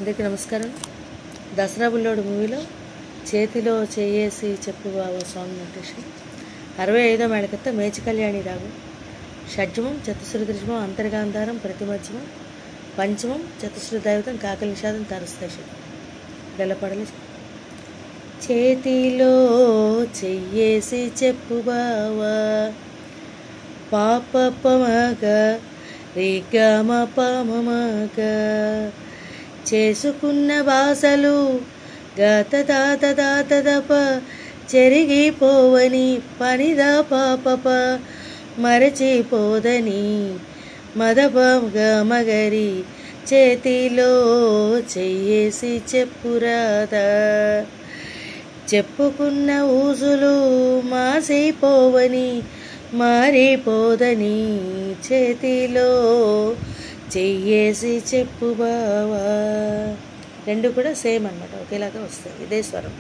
అందరికీ నమస్కారం దసరా బుల్లోడు మూవీలో చేతిలో చేయేసి చెప్పు బావ సాంగ్ నోటేషన్ అరవై ఐదో మేడకత్త మేచి కళ్యాణి రాగం షడ్జమం చతుశ్రుతి దృశ్మం అంతర్గాంధారం ప్రతిమధ్యమం పంచమం చతుశ్రుతి దైవతం కాకలి నిషాదం తరస్తేషం గెలపడలు చేతిలో చెయ్యేసి చెప్పు బావా పాప పమగ రిగమ పమమగ చేసుకున్న బాసలు గత దాత దాత దప చెరిగిపోవని పనిదా పాపప మరచిపోదని మదప మగరి చేతిలో చెయ్యేసి చెప్పురాదా చెప్పుకున్న ఊసులు మాసిపోవని మారిపోదని చేతిలో చెయ్యేసి చెప్పు బావా రెండు కూడా సేమ్ అన్నమాట ఒకేలాగా వస్తాయి ఇదే స్వరం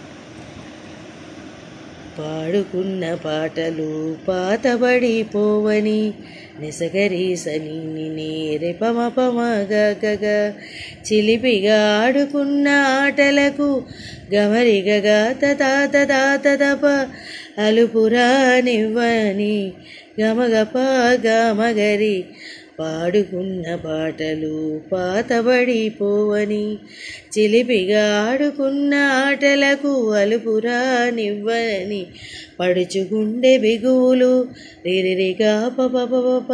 పాడుకున్న పాటలు పాతబడిపోవని నిసగరీసని నేరే పమ పమ గగ చిలిపిగా ఆడుకున్న ఆటలకు గమరిగగా తాత తాత తప అలుపురానివ్వని గమగప గమగరి పాడుకున్న పాటలు పాతబడిపోవని చిలిపిగా ఆడుకున్న ఆటలకు అలుపురానివ్వని పడుచుగుండె బిగువులు రిరిరిగా పప పప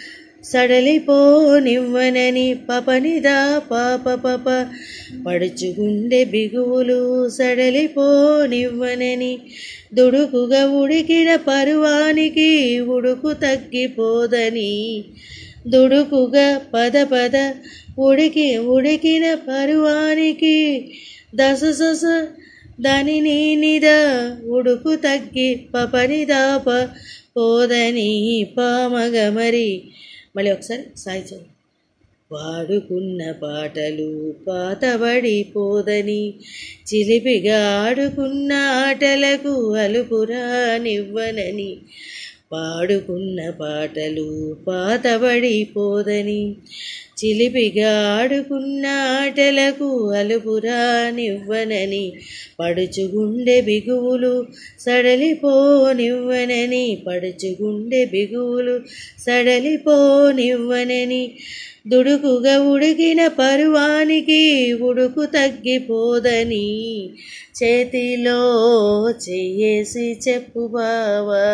సడలిపోనివ్వనని పపనిదా పాప పప పడుచుగుండె బిగువులు సడలిపోనివ్వనని దుడుకుగా ఉడికిన పరువానికి ఉడుకు తగ్గిపోదని దుడుకుగా పద పద ఉడికి ఉడికిన పరువానికి దశ సొస దానిని నిద ఉడుకు తగ్గి పపనిదాప పోదని పామగమరి మళ్ళీ ఒకసారి సాయి చదువు వాడుకున్న పాటలు పాతబడిపోదని చిలిపిగా ఆడుకున్న ఆటలకు అలుపురానివ్వనని పాడుకున్న పాటలు పాతబడిపోదని చిలిపిగా ఆడుకున్న ఆటలకు అలుపురానివ్వనని పడుచుగుండె బిగువులు సడలిపోనివ్వనని పడుచుగుండె బిగువులు సడలిపోనివ్వనని దుడుకుగా ఉడికిన పరువానికి ఉడుకు తగ్గిపోదని చేతిలో చెయ్యేసి చెప్పు బావా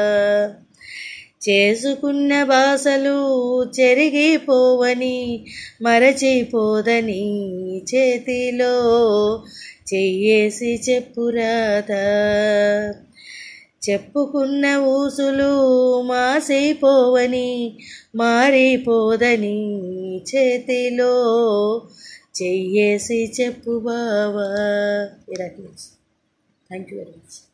చేసుకున్న బాసలు చెరిగిపోవని మరచిపోదని చేతిలో చెయ్యేసి చెప్పురాదా చెప్పుకున్న ఊసులు మాసిపోవని మారిపోదని చేతిలో చెయ్యేసి చెప్పు బావా థ్యాంక్ యూ వెరీ మచ్